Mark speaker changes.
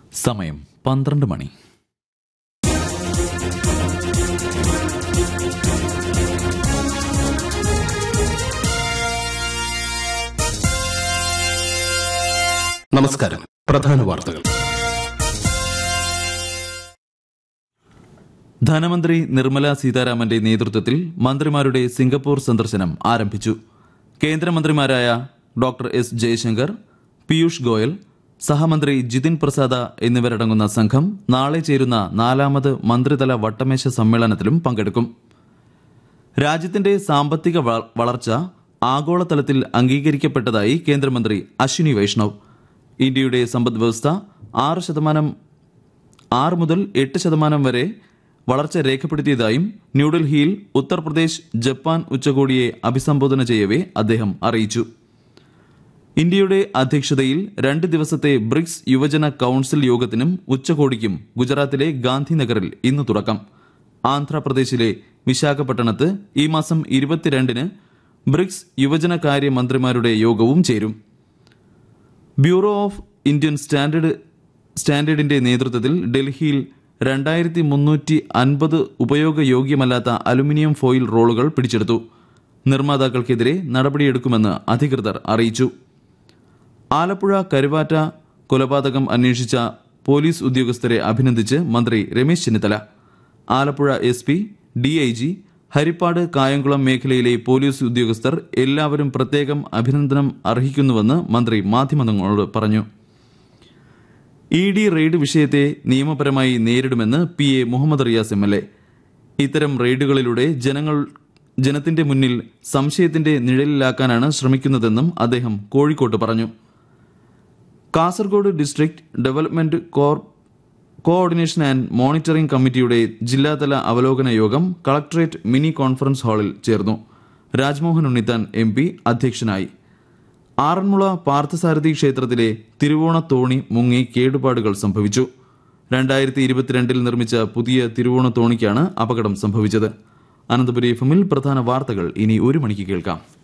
Speaker 1: സമയം പന്ത്രണ്ട് മണി
Speaker 2: നമസ്കാരം പ്രധാന വാർത്തകൾ
Speaker 1: ധനമന്ത്രി നിർമ്മല സീതാരാമന്റെ നേതൃത്വത്തിൽ മന്ത്രിമാരുടെ സിംഗപ്പൂർ സന്ദർശനം ആരംഭിച്ചു കേന്ദ്രമന്ത്രിമാരായ ഡോക്ടർ എസ് ജയശങ്കർ പീയൂഷ് ഗോയൽ സഹമന്ത്രി ജിതിൻ പ്രസാദ എന്നിവരടങ്ങുന്ന സംഘം നാളെ ചേരുന്ന നാലാമത് മന്ത്രിതല വട്ടമേശ സമ്മേളനത്തിലും പങ്കെടുക്കും രാജ്യത്തിന്റെ സാമ്പത്തിക വ- വളർച്ച ആഗോളതലത്തിൽ അംഗീകരിക്കപ്പെട്ടതായി കേന്ദ്രമന്ത്രി അശ്വിനി വൈഷ്ണവ് ഇന്ത്യയുടെ സമ്പദ് വ്യവസ്ഥ ആറ് ശതമാനം ആറ് മുതൽ എട്ട് ശതമാനം വരെ വളർച്ച രേഖപ്പെടുത്തിയതായും ന്യൂഡൽഹിയിൽ ഉത്തർപ്രദേശ് ജപ്പാൻ ഉച്ചകോടിയെ അഭിസംബോധന ചെയ്യവേ അദ്ദേഹം അറിയിച്ചു ഇന്ത്യയുടെ അധ്യക്ഷതയിൽ രണ്ട് ദിവസത്തെ ബ്രിക്സ് യുവജന കൌൺസിൽ യോഗത്തിനും ഉച്ചകോടിക്കും ഗുജറാത്തിലെ ഗാന്ധിനഗറിൽ ഇന്ന് തുടക്കം ആന്ധ്രാപ്രദേശിലെ വിശാഖപട്ടണത്ത് ഈ മാസം ഇരുപത്തിരണ്ടിന് ബ്രിക്സ് യുവജനകാര്യ മന്ത്രിമാരുടെ യോഗവും ചേരും ബ്യൂറോ ഓഫ് ഇന്ത്യൻ സ്റ്റാൻഡേർഡ് സ്റ്റാൻഡേർഡിന്റെ നേതൃത്വത്തിൽ ഡൽഹിയിൽ രണ്ടായിരത്തി മുന്നൂറ്റി അൻപത് ഉപയോഗയോഗ്യമല്ലാത്ത അലുമിനിയം ഫോയിൽ റോളുകൾ പിടിച്ചെടുത്തു നിർമ്മാതാക്കൾക്കെതിരെ നടപടിയെടുക്കുമെന്ന് അധികൃതർ അറിയിച്ചു ആലപ്പുഴ കരുവാറ്റ കൊലപാതകം അന്വേഷിച്ച പോലീസ് ഉദ്യോഗസ്ഥരെ അഭിനന്ദിച്ച് മന്ത്രി Ramesh Chennithala Alappuzha S P DIG Haripad Kayamkulam മേഖലയിലെ പോലീസ് ഉദ്യോഗസ്ഥർ എല്ലാവരും പ്രത്യേകം അഭിനന്ദനം അർഹിക്കുന്നുവെന്ന് മന്ത്രി മാധ്യമങ്ങളോട് പറഞ്ഞു ഇ ഡി റെയ്ഡ് വിഷയത്തെ നിയമപരമായി നേരിടുമെന്ന് P A Muhammad Riyas M L A ഇത്തരം റെയ്ഡുകളിലൂടെ ജനങ്ങൾ ജനത്തിന്റെ മുന്നിൽ സംശയത്തിന്റെ നിഴലിലാക്കാനാണ് ശ്രമിക്കുന്നതെന്നും അദ്ദേഹം കോഴിക്കോട്ട് പറഞ്ഞു Kasaragod district development core coordination and monitoring കമ്മിറ്റിയുടെ ജില്ലാതല അവലോകന യോഗം കളക്ടറേറ്റ് മിനി കോൺഫറൻസ് ഹാളിൽ ചേർന്നു രാജ്മോഹൻ ഉണ്ണിത്താൻ എം പി അധ്യക്ഷനായി ആറന്മുള പാർത്ഥസാരഥി ക്ഷേത്രത്തിലെ തിരുവോണത്തോണി മുങ്ങി കേടുപാടുകൾ സംഭവിച്ചു രണ്ടായിരത്തി ഇരുപത്തിരണ്ടിൽ നിർമ്മിച്ച പുതിയ തിരുവോണത്തോണിക്കാണ് അപകടം സംഭവിച്ചത് അനന്തപുരി എഫ് എമ്മിൽ പ്രധാന വാർത്തകൾ ഇനി ഒരു മണിക്ക് കേൾക്കാം